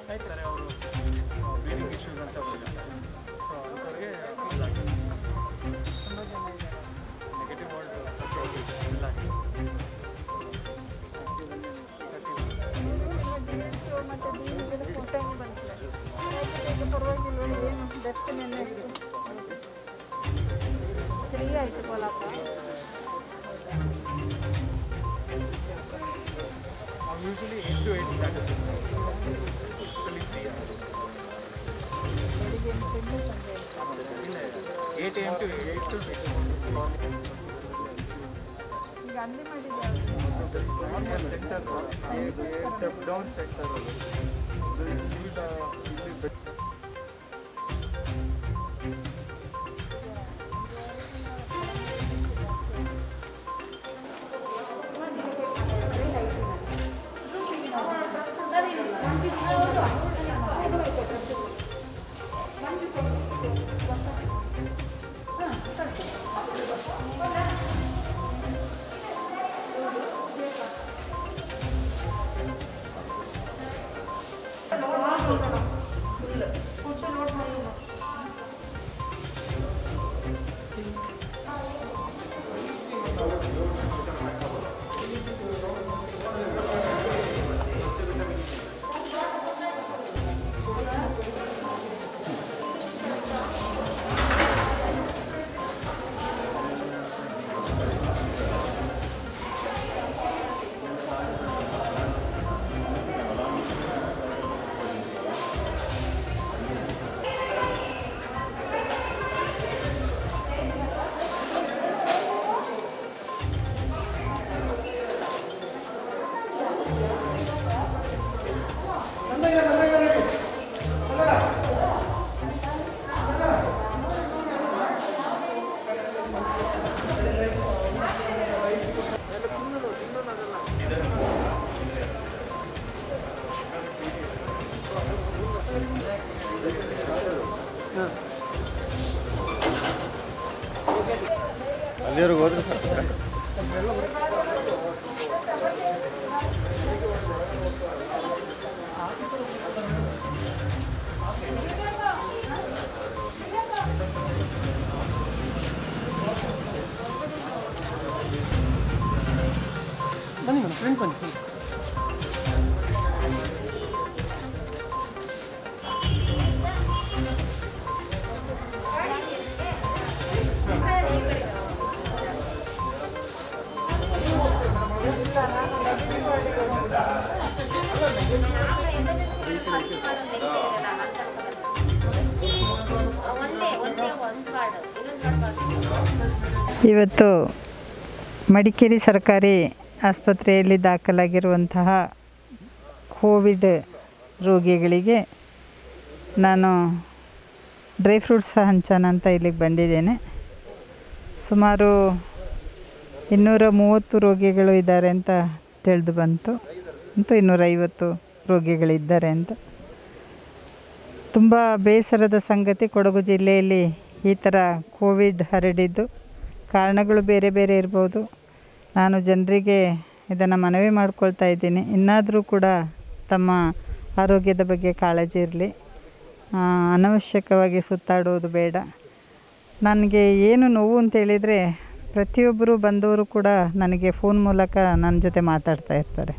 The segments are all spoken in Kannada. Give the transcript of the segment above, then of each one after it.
ಹೇಳ್ತಾರೆ ಅವರು ಬ್ರೀದಿಂಗ್ ಇಶ್ಯೂಸ್ ಅಂತ ಬಂದಿದ್ದಾರೆ ಸೊ ಅಂಥವ್ರಿಗೆ ಯೂಸ್ ಆಗಿದೆ ತುಂಬ ಜನ ಇದ್ದಾರೆ ನೆಗೆಟಿವ್ ವರ್ಡ್ ಸಬ್ಜೆಕ್ಟ್ ಇಲ್ಲ ಮತ್ತು ದೀನಿಗೆಲ್ಲ ಫೋಟೋ ಬಂದಿಲ್ಲ ಈಗ ಪರವಾಗಿಲ್ವ ಏನು ಡಸ್ಟ್ ನೆನ್ನೆ ಫ್ರೀ ಆಯಿತು ಕೋಲಾಪುರ ನಾವು usually eight to eight start totally free ಬೆಳಿಗ್ಗೆ ಎಂಟರಿಂದ ಸಂಜೆ ಇಲ್ಲ eight M to eight to ಈಗ ಅಲ್ಲಿ ಮಾಡಿದ್ದು ಸ್ಟೆಪ್ ಡೌನ್ ಸೆಕ್ಟರ್ ಅಲ್ಲಿವರೆಗೆ ಹೋದ್ರೆ ಸಾಕು ಬನ್ನಿ ಮೇಡಮ್ ಫ್ರೆಂಡ್ ಬನ್ನಿ ಇವತ್ತು ಮಡಿಕೇರಿ ಸರ್ಕಾರಿ ಆಸ್ಪತ್ರೆಯಲ್ಲಿ ದಾಖಲಾಗಿರುವಂತಹ ಕೋವಿಡ್ ರೋಗಿಗಳಿಗೆ ನಾನು ಡ್ರೈ ಫ್ರೂಟ್ಸ್ ಹಂಚನ ಅಂತ ಇಲ್ಲಿಗೆ ಬಂದಿದ್ದೇನೆ ಸುಮಾರು ಇನ್ನೂರ ಮೂವತ್ತು ರೋಗಿಗಳು ಇದ್ದಾರೆ ಅಂತ ತಿಳಿದು ಬಂತು ಅಂತೂ ಇನ್ನೂರೈವತ್ತು ರೋಗಿಗಳಿದ್ದಾರೆ ಅಂತ ತುಂಬ ಬೇಸರದ ಸಂಗತಿ ಕೊಡಗು ಜಿಲ್ಲೆಯಲ್ಲಿ ಈ ಥರ ಕೋವಿಡ್ ಹರಡಿದ್ದು ಕಾರಣಗಳು ಬೇರೆ ಬೇರೆ ಇರ್ಬೋದು ನಾನು ಜನರಿಗೆ ಇದನ್ನು ಮನವಿ ಮಾಡ್ಕೊಳ್ತಾ ಇದ್ದೀನಿ ಇನ್ನಾದರೂ ಕೂಡ ತಮ್ಮ ಆರೋಗ್ಯದ ಬಗ್ಗೆ ಕಾಳಜಿ ಇರಲಿ ಅನವಶ್ಯಕವಾಗಿ ಸುತ್ತಾಡೋದು ಬೇಡ ನನಗೆ ಏನು ನೋವು ಅಂತೇಳಿದರೆ ಪ್ರತಿಯೊಬ್ಬರು ಬಂದವರು ಕೂಡ ನನಗೆ ಫೋನ್ ಮೂಲಕ ನನ್ನ ಜೊತೆ ಮಾತಾಡ್ತಾ ಇರ್ತಾರೆ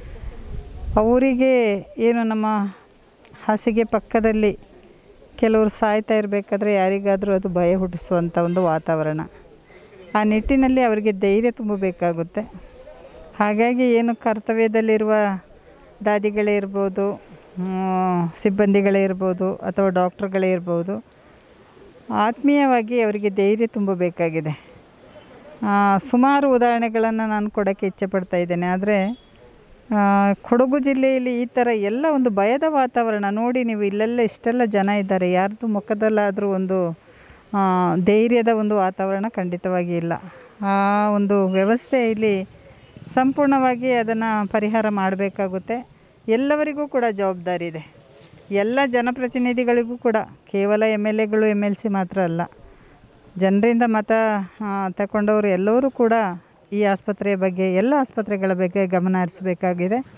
ಅವರಿಗೆ ಏನು ನಮ್ಮ ಹಾಸಿಗೆ ಪಕ್ಕದಲ್ಲಿ ಕೆಲವರು ಸಾಯ್ತಾ ಇರಬೇಕಾದ್ರೆ ಯಾರಿಗಾದರೂ ಅದು ಭಯ ಹುಟ್ಟಿಸುವಂಥ ಒಂದು ವಾತಾವರಣ ಆ ನಿಟ್ಟಿನಲ್ಲಿ ಅವರಿಗೆ ಧೈರ್ಯ ತುಂಬಬೇಕಾಗುತ್ತೆ ಹಾಗಾಗಿ ಏನು ಕರ್ತವ್ಯದಲ್ಲಿರುವ ದಾದಿಗಳೇ ಇರ್ಬೋದು ಮ್, ಸಿಬ್ಬಂದಿಗಳೇ ಇರ್ಬೋದು ಅಥವಾ ಡಾಕ್ಟ್ರುಗಳೇ ಇರ್ಬೋದು ಆತ್ಮೀಯವಾಗಿ ಅವರಿಗೆ ಧೈರ್ಯ ತುಂಬಬೇಕಾಗಿದೆ ಆ, ಸುಮಾರು ಉದಾಹರಣೆಗಳನ್ನು ನಾನು ಕೊಡೋಕ್ಕೆ ಇಚ್ಛೆಪಡ್ತಾ ಇದ್ದೇನೆ ಆದರೆ ಆ, ಕೊಡಗು ಜಿಲ್ಲೆಯಲ್ಲಿ ಈ ಥರ ಎಲ್ಲ ಒಂದು ಭಯದ ವಾತಾವರಣ ನೋಡಿ ನೀವು ಇಲ್ಲೆಲ್ಲ ಇಷ್ಟೆಲ್ಲ ಜನ ಇದ್ದಾರೆ ಯಾರ್ದು ಮುಖದಲ್ಲಾದರೂ ಒಂದು ಆ, ಧೈರ್ಯದ ಒಂದು ವಾತಾವರಣ ಖಂಡಿತವಾಗಿ ಇಲ್ಲ ಆ ಒಂದು ವ್ಯವಸ್ಥೆ ಇಲ್ಲಿ ಸಂಪೂರ್ಣವಾಗಿ ಅದನ್ನು ಪರಿಹಾರ ಮಾಡಬೇಕಾಗುತ್ತೆ ಎಲ್ಲವರಿಗೂ ಕೂಡ ಜವಾಬ್ದಾರಿ ಇದೆ ಎಲ್ಲ ಜನಪ್ರತಿನಿಧಿಗಳಿಗೂ ಕೂಡ ಕೇವಲ ಎಮ್ ಎಲ್ ಎಗಳು ಎಮ್ ಎಲ್ ಸಿ ಮಾತ್ರ ಅಲ್ಲ ಜನರಿಂದ ಮತ ಆ, ತಗೊಂಡವರು ಎಲ್ಲರೂ ಕೂಡ ಈ ಆಸ್ಪತ್ರೆಯ ಬಗ್ಗೆ ಎಲ್ಲ ಆಸ್ಪತ್ರೆಗಳ ಬಗ್ಗೆ ಗಮನ ಹರಿಸಬೇಕಾಗಿದೆ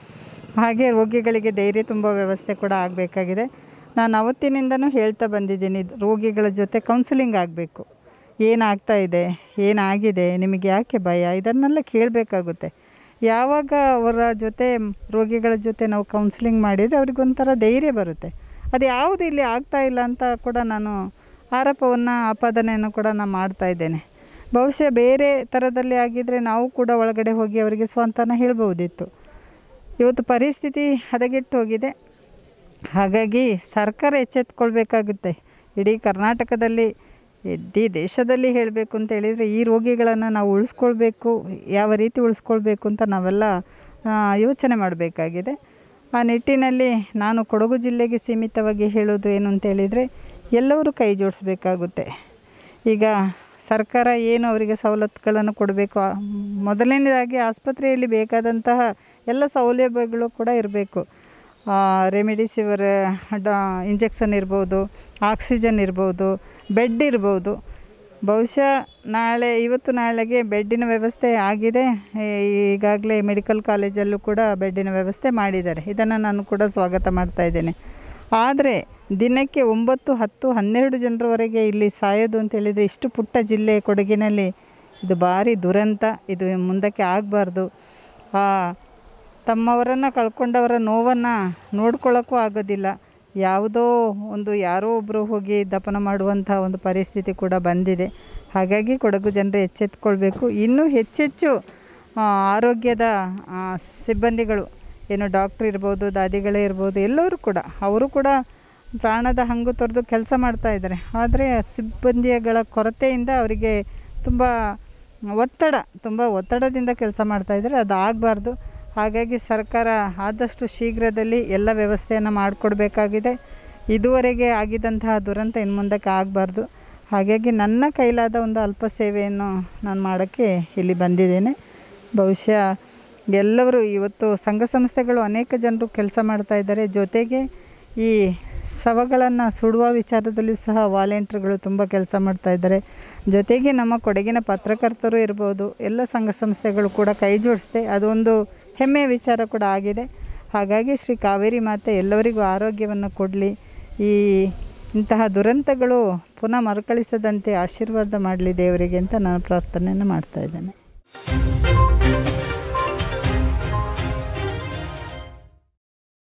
ಹಾಗೆ ರೋಗಿಗಳಿಗೆ ಧೈರ್ಯ ತುಂಬ ವ್ಯವಸ್ಥೆ ಕೂಡ ಆಗಬೇಕಾಗಿದೆ ನಾನು ಅವತ್ತಿನಿಂದನೂ ಹೇಳ್ತಾ ಬಂದಿದ್ದೀನಿ ರೋಗಿಗಳ ಜೊತೆ ಕೌನ್ಸಿಲಿಂಗ್ ಆಗಬೇಕು ಏನಾಗ್ತಾ ಇದೆ ಏನಾಗಿದೆ ನಿಮಗೆ ಯಾಕೆ ಭಯ ಇದನ್ನೆಲ್ಲ ಕೇಳಬೇಕಾಗುತ್ತೆ ಯಾವಾಗ ಅವರ ಜೊತೆ ರೋಗಿಗಳ ಜೊತೆ ನಾವು ಕೌನ್ಸಿಲಿಂಗ್ ಮಾಡಿದರೆ ಅವ್ರಿಗೊಂಥರ ಧೈರ್ಯ ಬರುತ್ತೆ ಅದು ಯಾವುದು ಇಲ್ಲಿ ಆಗ್ತಾ ಇಲ್ಲ ಅಂತ ಕೂಡ ನಾನು ಆರೋಪವನ್ನು ಆಪಾದನೆಯನ್ನು ಕೂಡ ನಾನು ಮಾಡ್ತಾ ಇದ್ದೇನೆ ಬಹುಶಃ ಬೇರೆ ಥರದಲ್ಲಿ ಆಗಿದ್ದರೆ ನಾವು ಕೂಡ ಒಳಗಡೆ ಹೋಗಿ ಅವರಿಗೆ ಸ್ವಂತನ ಹೇಳ್ಬೋದಿತ್ತು ಇವತ್ತು ಪರಿಸ್ಥಿತಿ ಹದಗೆಟ್ಟು ಹೋಗಿದೆ ಹಾಗಾಗಿ ಸರ್ಕಾರ ಎಚ್ಚೆತ್ಕೊಳ್ಬೇಕಾಗುತ್ತೆ ಇಡೀ ಕರ್ನಾಟಕದಲ್ಲಿ ಇಡೀ ದೇಶದಲ್ಲಿ ಹೇಳಬೇಕು ಅಂತ ಹೇಳಿದರೆ ಈ ರೋಗಿಗಳನ್ನು ನಾವು ಉಳಿಸ್ಕೊಳ್ಬೇಕು ಯಾವ ರೀತಿ ಉಳಿಸ್ಕೊಳ್ಬೇಕು ಅಂತ ನಾವೆಲ್ಲ ಆ, ಯೋಚನೆ ಮಾಡಬೇಕಾಗಿದೆ ಆ ನಿಟ್ಟಿನಲ್ಲಿ ನಾನು ಕೊಡಗು ಜಿಲ್ಲೆಗೆ ಸೀಮಿತವಾಗಿ ಹೇಳೋದು ಏನು ಅಂತ ಹೇಳಿದರೆ ಎಲ್ಲರೂ ಕೈ ಜೋಡಿಸ್ಬೇಕಾಗುತ್ತೆ ಈಗ ಸರ್ಕಾರ ಏನು ಅವರಿಗೆ ಸವಲತ್ತುಗಳನ್ನು ಕೊಡಬೇಕು ಆ, ಮೊದಲನೇದಾಗಿ ಆಸ್ಪತ್ರೆಯಲ್ಲಿ ಬೇಕಾದಂತಹ ಎಲ್ಲ ಸೌಲಭ್ಯಗಳು ಕೂಡ ಇರಬೇಕು ರೆಮಿಡಿಸಿವರ್ ಡಾ ಇಂಜೆಕ್ಷನ್ ಇರ್ಬೋದು ಆಕ್ಸಿಜನ್ ಇರ್ಬೋದು ಬೆಡ್ ಇರ್ಬೋದು ಬಹುಶಃ ನಾಳೆ ಇವತ್ತು ನಾಳೆಗೆ ಬೆಡ್ಡಿನ ವ್ಯವಸ್ಥೆ ಆಗಿದೆ ಈಗಾಗಲೇ ಮೆಡಿಕಲ್ ಕಾಲೇಜಲ್ಲೂ ಕೂಡ ಬೆಡ್ಡಿನ ವ್ಯವಸ್ಥೆ ಮಾಡಿದ್ದಾರೆ ಇದನ್ನು ನಾನು ಕೂಡ ಸ್ವಾಗತ ಮಾಡ್ತಾ ಇದ್ದೇನೆ ಆದರೆ ದಿನಕ್ಕೆ ಒಂಬತ್ತು ಹತ್ತು ಹನ್ನೆರಡು ಜನರವರೆಗೆ ಇಲ್ಲಿ ಸಾಯೋದು ಅಂತ ಹೇಳಿದರೆ ಇಷ್ಟು ಪುಟ್ಟ ಜಿಲ್ಲೆ ಕೊಡಗಿನಲ್ಲಿ ಇದು ಭಾರಿ ದುರಂತ ಇದು ಮುಂದಕ್ಕೆ ಆಗಬಾರ್ದು ತಮ್ಮವರನ್ನು ಕಳ್ಕೊಂಡವರ ನೋವನ್ನು ನೋಡ್ಕೊಳ್ಳೋಕ್ಕೂ ಆಗೋದಿಲ್ಲ ಯಾವುದೋ ಒಂದು ಯಾರೋ ಒಬ್ಬರು ಹೋಗಿ ದಫನ ಮಾಡುವಂಥ ಒಂದು ಪರಿಸ್ಥಿತಿ ಕೂಡ ಬಂದಿದೆ ಹಾಗಾಗಿ ಕೊಡಗು ಜನರು ಎಚ್ಚೆತ್ಕೊಳ್ಬೇಕು ಇನ್ನೂ ಹೆಚ್ಚೆಚ್ಚು ಆ, ಆರೋಗ್ಯದ ಆ, ಸಿಬ್ಬಂದಿಗಳು ಏನು ಡಾಕ್ಟ್ರ್ ಇರ್ಬೋದು ದಾದಿಗಳೇ ಇರ್ಬೋದು ಎಲ್ಲರೂ ಕೂಡ ಅವರು ಕೂಡ ಪ್ರಾಣದ ಹಂಗು ತೊರೆದು ಕೆಲಸ ಮಾಡ್ತಾ ಇದ್ದಾರೆ ಆದರೆ ಸಿಬ್ಬಂದಿಗಳ ಕೊರತೆಯಿಂದ ಅವರಿಗೆ ತುಂಬ ಒತ್ತಡ ತುಂಬ ಒತ್ತಡದಿಂದ ಕೆಲಸ ಮಾಡ್ತಾ ಇದ್ದಾರೆ ಅದು ಆಗಬಾರ್ದು ಹಾಗಾಗಿ ಸರ್ಕಾರ ಆದಷ್ಟು ಶೀಘ್ರದಲ್ಲಿ ಎಲ್ಲ ವ್ಯವಸ್ಥೆಯನ್ನು ಮಾಡಿಕೊಡ್ಬೇಕಾಗಿದೆ ಇದುವರೆಗೆ ಆಗಿದ್ದಂತಹ ದುರಂತ ಇನ್ನು ಮುಂದಕ್ಕೆ ಆಗಬಾರ್ದು ಹಾಗಾಗಿ ನನ್ನ ಕೈಲಾದ ಒಂದು ಅಲ್ಪ ಸೇವೆಯನ್ನು ನಾನು ಮಾಡೋಕ್ಕೆ ಇಲ್ಲಿ ಬಂದಿದ್ದೇನೆ ಬಹುಶಃ ಎಲ್ಲವರು ಇವತ್ತು ಸಂಘ ಸಂಸ್ಥೆಗಳು ಅನೇಕ ಜನರು ಕೆಲಸ ಮಾಡ್ತಾ ಇದ್ದಾರೆ ಜೊತೆಗೆ ಈ ಶವಗಳನ್ನು ಸುಡುವ ವಿಚಾರದಲ್ಲೂ ಸಹ ವಾಲೆಂಟ್ರ್ಗಳು ತುಂಬ ಕೆಲಸ ಮಾಡ್ತಾ ಇದ್ದಾರೆ ಜೊತೆಗೆ ನಮ್ಮ ಕೊಡಗಿನ ಪತ್ರಕರ್ತರು ಇರ್ಬೋದು ಎಲ್ಲ ಸಂಘ ಸಂಸ್ಥೆಗಳು ಕೂಡ ಕೈ ಜೋಡಿಸಿದೆ ಅದೊಂದು ಹೆಮ್ಮೆಯ ವಿಚಾರ ಕೂಡ ಆಗಿದೆ ಹಾಗಾಗಿ ಶ್ರೀ ಕಾವೇರಿ ಮಾತೆ ಎಲ್ಲರಿಗೂ ಆರೋಗ್ಯವನ್ನು ಕೊಡಲಿ ಈ ಇಂತಹ ದುರಂತಗಳು ಪುನಃ ಮರುಕಳಿಸದಂತೆ ಆಶೀರ್ವಾದ ಮಾಡಲಿ ದೇವರಿಗೆ ಅಂತ ನಾನು ಪ್ರಾರ್ಥನೆಯನ್ನು ಮಾಡ್ತಾ ಇದ್ದೇನೆ